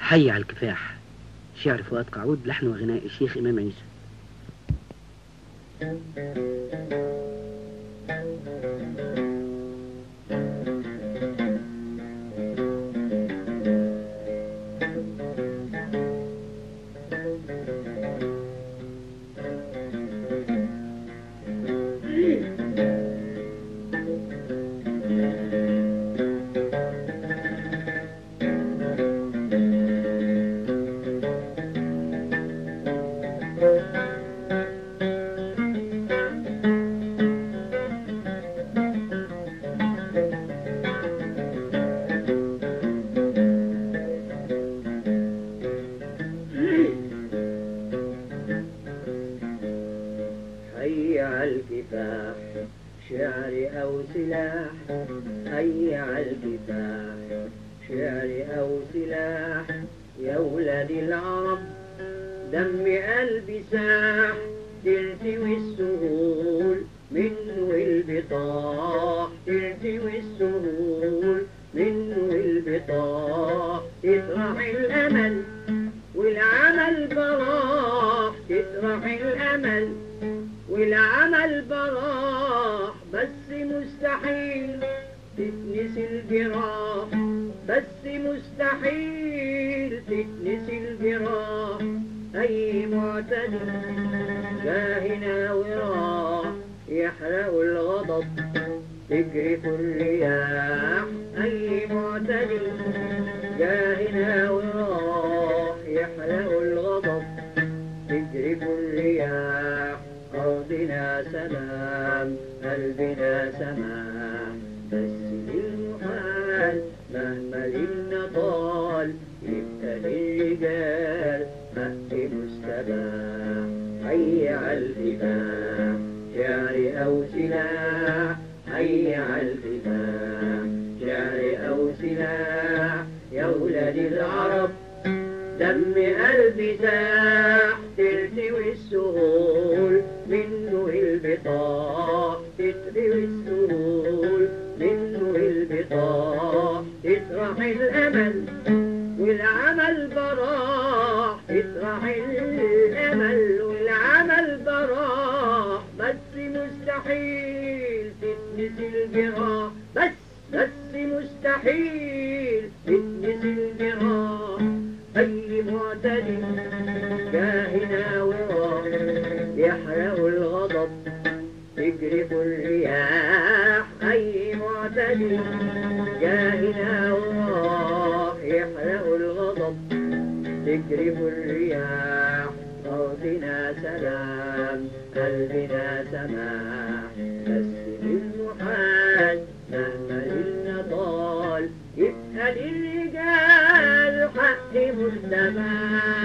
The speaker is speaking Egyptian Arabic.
حي على الكفاح شعر فؤاد قعود لحن وغناء الشيخ إمام عيسى حي على الكفاح شعر أو سلاح حي على الكفاح شعر أو سلاح يا ولاد العرب دم قلبي ساح ترتوي السهول منه البطاح ترتوي السهول منه البطاح تطرح الأمل والعمل براح تطرح الأمل والعمل براح بس مستحيل تتنس الجراح بس مستحيل تتنس الجراح أي معتدي جاهنا وراح يحرق الغضب تجرف الرياح أي معتدي جاهنا وراح يحرق الغضب تجرف الرياح أرضنا سلام قلبنا سماح بس للمحال مهما لنا طال يبقى للرجال حق مستباح حي على الكفاح شعر أو سلاح حي على الكفاح شعر أو سلاح يا ولاد العرب دم قلبي ساح ترتوي السهول منه البطاح تتروي السهول منه البطاح تطرح الأمل والعمل براح تطرح الأمل والعمل براح بس مستحيل تتنس الجراح بس بس مستحيل تتنس الجراح أي معتدي جاهنا وراه يحرق الغضب تجرف الرياح أي معتدي جاهنا وراه يحرق الغضب تجرف الرياح أرضنا سلام قلبنا سماح بس للمحال مهما لنا طال يبقى للرجال حق مستمع